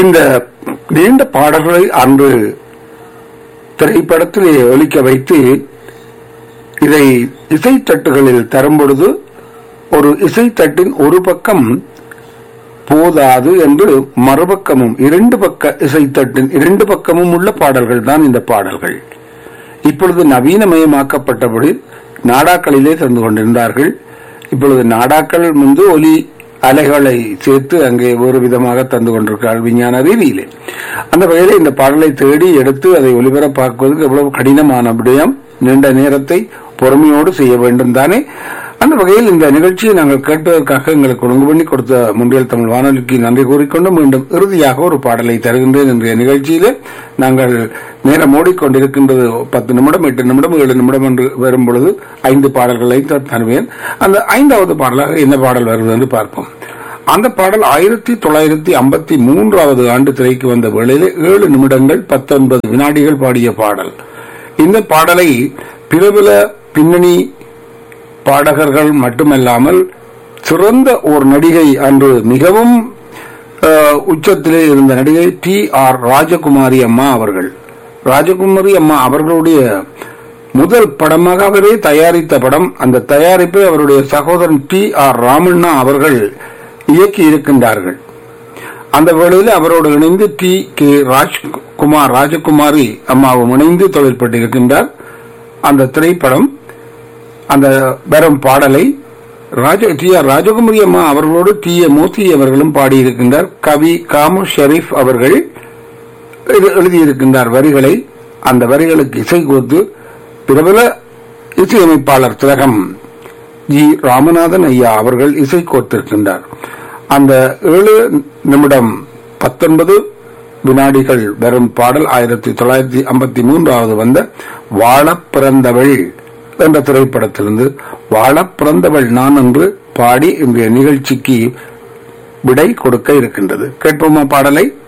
இந்த நீண்ட பாடல்களை அன்று திரைப்படத்திலே ஒலிக்க வைத்து இதை இசைத்தட்டுகளில் தரும் பொழுது ஒரு இசைத்தட்டின் ஒரு பக்கம் போதாது என்று மறுபக்கமும் இரண்டு பக்க இசைத்தட்டின் இரண்டு பக்கமும் உள்ள பாடல்கள் தான் இந்த பாடல்கள் இப்பொழுது நவீனமயமாக்கப்பட்டபடி நாடாக்களிலே தந்து கொண்டிருந்தார்கள் இப்பொழுது நாடாக்கள் முன்பு ஒலி அலைகளை சேர்த்து அங்கே ஒரு விதமாக தந்து கொண்டிருக்கிறார்கள் விஞ்ஞான ரீதியிலே அந்த வகையில் இந்த பாடலை தேடி எடுத்து அதை ஒலிபரப்பாக்குவதற்கு எவ்வளவு கடினமான விடயம் நீண்ட நேரத்தை பொறுமையோடு செய்ய வேண்டும் தானே அந்த வகையில் இந்த நிகழ்ச்சியை நாங்கள் கேட்பதற்காக எங்களுக்கு ஒழுங்கு பண்ணி கொடுத்த முன்றியல் தமிழ் வானொலிக்கு நன்றி கூறிக்கொண்டு மீண்டும் இறுதியாக ஒரு பாடலை தருகின்றேன் இன்றைய நிகழ்ச்சியிலே நாங்கள் நேரம் ஓடிக்கொண்டிருக்கின்றது பத்து நிமிடம் எட்டு நிமிடம் ஏழு நிமிடம் என்று வரும் பொழுது ஐந்து பாடல்களை த- தருவேன் அந்த ஐந்தாவது பாடலாக என்ன பாடல் வருவது என்று பார்ப்போம் அந்த பாடல் ஆயிரத்தி தொள்ளாயிரத்தி ஐம்பத்தி மூன்றாவது ஆண்டு திரைக்கு வந்த வேளையில் ஏழு நிமிடங்கள் பத்தொன்பது வினாடிகள் பாடிய பாடல் இந்த பாடலை பிரபல பின்னணி பாடகர்கள் மட்டுமல்லாமல் சிறந்த ஒரு நடிகை அன்று மிகவும் அஹ், உச்சத்திலே இருந்த நடிகை டி ஆர் ராஜகுமாரி அம்மா அவர்கள் ராஜகுமாரி அம்மா அவர்களுடைய முதல் படமாக அவரே தயாரித்த படம் அந்த தயாரிப்பை அவருடைய சகோதரன் டி ஆர் ராமண்ணா அவர்கள் இயக்கி இருக்கின்றார்கள் அந்த வேளையில் அவரோடு இணைந்து டி கே ராஜ்குமார் ராஜகுமாரி அம்மாவும் இணைந்து தொழிற்பட்டிருக்கின்றார் அந்த திரைப்படம் அந்த வரும் பாடலை ராஜ டி ஆர் ராஜகுமாரி அம்மா அவர்களோடு டி ஏ மூர்த்தி அவர்களும் பாடியிருக்கின்றார் கவி காமு ஷெரீப் அவர்கள் இது- எழுதியிருக்கின்றார் வரிகளை அந்த வரிகளுக்கு இசை கோர்த்து பிரபல இசையமைப்பாளர் திலகம் ஜி ராமநாதன் ஐயா அவர்கள் இசை கோர்த்திருக்கின்றார் அந்த ஏழு நிமிடம் பத்தொன்பது வினாடிகள் வரும் பாடல் ஆயிரத்தி தொள்ளாயிரத்தி ஐம்பத்தி மூன்றாவது வந்த வாழப் பிறந்தவள் என்ற திரைப்படத்திலிருந்து வாழப் பிறந்தவள் நான் என்று பாடி இன்றைய நிகழ்ச்சிக்கு விடை கொடுக்க இருக்கின்றது கேட்போமா பாடலை